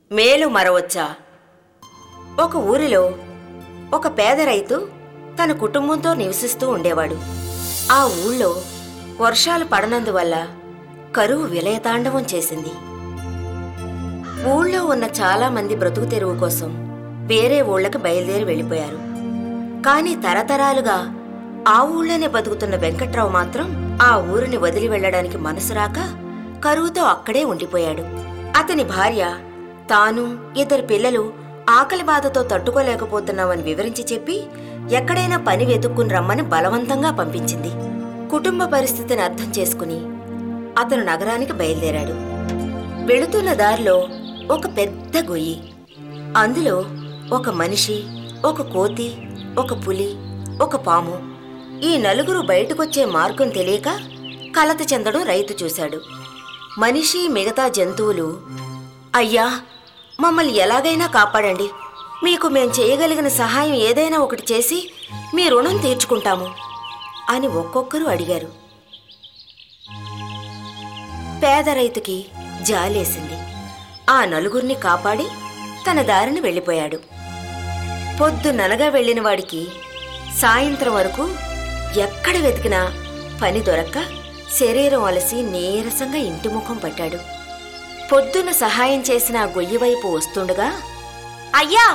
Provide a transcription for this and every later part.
మేలు మరవచ్చా ఒక ఊరిలో ఒక పేద రైతు తన కుటుంబంతో నివసిస్తూ ఉండేవాడు ఆ ఊళ్ళో వర్షాలు పడనందువల్ల కరువు విలయతాండవం చేసింది ఊళ్ళో ఉన్న చాలా మంది బ్రతుకు తెరువు కోసం వేరే ఊళ్ళకి బయలుదేరి వెళ్ళిపోయారు కానీ తరతరాలుగా ఆ ఊళ్ళోనే బతుకుతున్న వెంకట్రావు మాత్రం ఆ ఊరిని వదిలి వెళ్ళడానికి మనసు రాక కరువుతో అక్కడే ఉండిపోయాడు అతని భార్య తాను ఇద్దరు పిల్లలు ఆకలి బాధతో తట్టుకోలేకపోతున్నామని వివరించి చెప్పి ఎక్కడైనా పని వెతుక్కుని రమ్మని బలవంతంగా పంపించింది కుటుంబ పరిస్థితిని అర్థం చేసుకుని అతను నగరానికి బయలుదేరాడు వెళుతున్న దారిలో ఒక పెద్ద గొయ్యి అందులో ఒక మనిషి ఒక కోతి ఒక పులి ఒక పాము ఈ నలుగురు బయటకొచ్చే మార్గం తెలియక కలత చెందడం రైతు చూశాడు మనిషి మిగతా జంతువులు అయ్యా మమ్మల్ని ఎలాగైనా కాపాడండి మీకు మేం చేయగలిగిన సహాయం ఏదైనా ఒకటి చేసి మీ రుణం తీర్చుకుంటాము అని ఒక్కొక్కరు అడిగారు పేద రైతుకి జాలేసింది ఆ నలుగురిని కాపాడి తన దారిని వెళ్ళిపోయాడు పొద్దుననగా వెళ్ళిన వాడికి సాయంత్రం వరకు ఎక్కడ వెతికినా పని దొరక్క శరీరం అలసి నీరసంగా ఇంటి ముఖం పట్టాడు పొద్దున సహాయం చేసిన ఆ గొయ్యి వైపు వస్తుండగా అయ్యా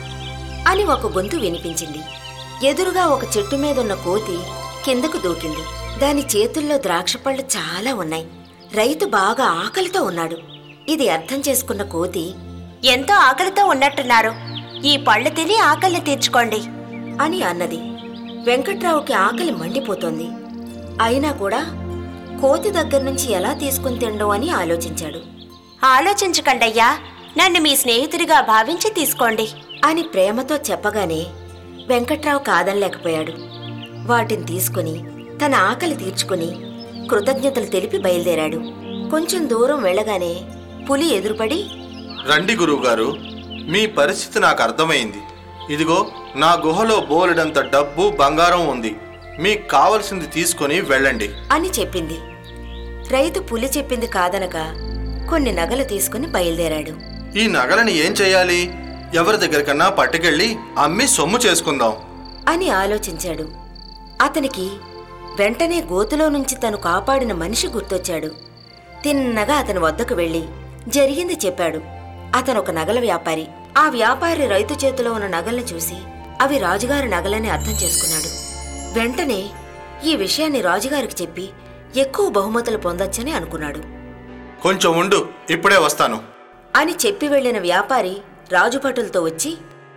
అని ఒక గొంతు వినిపించింది ఎదురుగా ఒక చెట్టు మీదున్న కోతి కిందకు దూకింది దాని చేతుల్లో ద్రాక్ష పళ్ళు చాలా ఉన్నాయి రైతు బాగా ఆకలితో ఉన్నాడు ఇది అర్థం చేసుకున్న కోతి ఎంతో ఆకలితో ఉన్నట్టున్నారు ఈ పళ్ళు తిని ఆకలిని తీర్చుకోండి అని అన్నది వెంకట్రావుకి ఆకలి మండిపోతోంది అయినా కూడా కోతి దగ్గర నుంచి ఎలా తీసుకుని తినడం అని ఆలోచించాడు ఆలోచించకండయ్యా నన్ను మీ స్నేహితుడిగా భావించి తీసుకోండి అని ప్రేమతో చెప్పగానే వెంకట్రావు కాదనలేకపోయాడు వాటిని తీసుకుని తన ఆకలి తీర్చుకుని కృతజ్ఞతలు తెలిపి బయలుదేరాడు కొంచెం దూరం వెళ్ళగానే పులి ఎదురుపడి రండి గురువుగారు మీ పరిస్థితి నాకు అర్థమైంది ఇదిగో నా గుహలో బోలెడంత డబ్బు బంగారం ఉంది మీకు కావలసింది తీసుకొని వెళ్ళండి అని చెప్పింది రైతు పులి చెప్పింది కాదనక కొన్ని నగలు తీసుకుని బయలుదేరాడు ఈ నగలని ఏం చేయాలి ఎవరి దగ్గరికన్నా పట్టుకెళ్ళి అమ్మి సొమ్ము చేసుకుందాం అని ఆలోచించాడు అతనికి వెంటనే గోతులో నుంచి తను కాపాడిన మనిషి గుర్తొచ్చాడు తిన్నగా అతని వద్దకు వెళ్ళి జరిగింది చెప్పాడు అతను ఒక నగల వ్యాపారి ఆ వ్యాపారి రైతు చేతిలో ఉన్న నగల్ని చూసి అవి రాజుగారి నగలని అర్థం చేసుకున్నాడు వెంటనే ఈ విషయాన్ని రాజుగారికి చెప్పి ఎక్కువ బహుమతులు పొందొచ్చని అనుకున్నాడు కొంచెం ఉండు ఇప్పుడే వస్తాను అని చెప్పి వెళ్ళిన వ్యాపారి రాజుభటులతో వచ్చి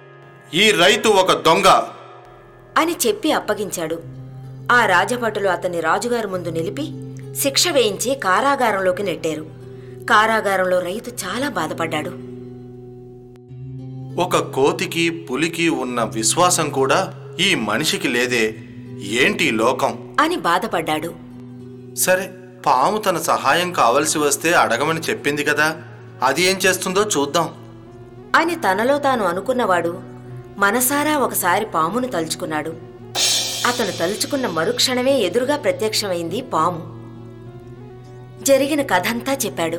ఈ రైతు ఒక దొంగ అని చెప్పి అప్పగించాడు ఆ రాజభటులు అతన్ని రాజుగారి ముందు నిలిపి శిక్ష వేయించి కారాగారంలోకి నెట్టారు కారాగారంలో రైతు చాలా బాధపడ్డాడు ఒక కోతికి పులికి ఉన్న విశ్వాసం కూడా ఈ మనిషికి లేదే ఏంటి ఈ లోకం అని బాధపడ్డాడు సరే పాము తన సహాయం కావలసి వస్తే అడగమని చెప్పింది కదా అది ఏం చేస్తుందో చూద్దాం అని తనలో తాను అనుకున్నవాడు మనసారా ఒకసారి పామును తలుచుకున్నాడు అతను తలుచుకున్న మరుక్షణమే ఎదురుగా ప్రత్యక్షమైంది పాము జరిగిన కథంతా చెప్పాడు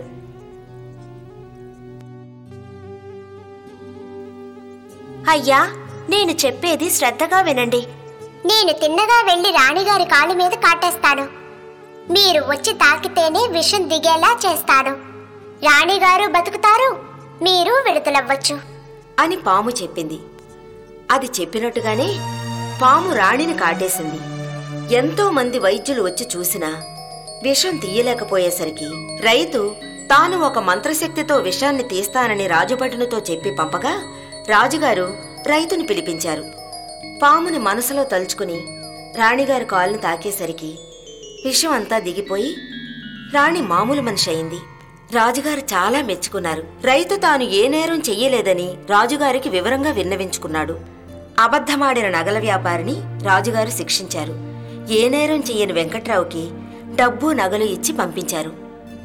అయ్యా నేను చెప్పేది శ్రద్ధగా వినండి నేను తిన్నగా వెళ్లి రాణిగారి కాలు మీద కాటేస్తాను మీరు వచ్చి తాకితేనే విషం దిగేలా చేస్తాను రాణిగారు బతుకుతారు మీరు విడుదలవ్వచ్చు అని పాము చెప్పింది అది చెప్పినట్టుగానే పాము రాణిని కాటేసింది ఎంతో మంది వైద్యులు వచ్చి చూసినా విషం తీయలేకపోయేసరికి రైతు తాను ఒక మంత్రశక్తితో విషాన్ని తీస్తానని రాజభటునితో చెప్పి పంపగా రాజుగారు రైతుని పిలిపించారు పాముని మనసులో తలుచుకుని రాణిగారి కాలుని తాకేసరికి విషం అంతా దిగిపోయి రాణి మామూలు మనిషి అయింది రాజుగారు చాలా మెచ్చుకున్నారు రైతు తాను ఏ నేరం చెయ్యలేదని రాజుగారికి వివరంగా విన్నవించుకున్నాడు అబద్ధమాడిన నగల వ్యాపారిని రాజుగారు శిక్షించారు ఏ నేరం చెయ్యని వెంకట్రావుకి డబ్బు నగలు ఇచ్చి పంపించారు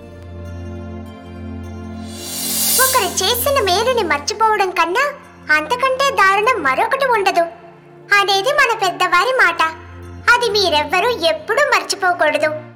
ఒకరు చేసిన మేలుని మర్చిపోవడం కన్నా అంతకంటే దారుణం మరొకటి ఉండదు అనేది మన పెద్దవారి మాట అది మీరెవ్వరూ ఎప్పుడూ మర్చిపోకూడదు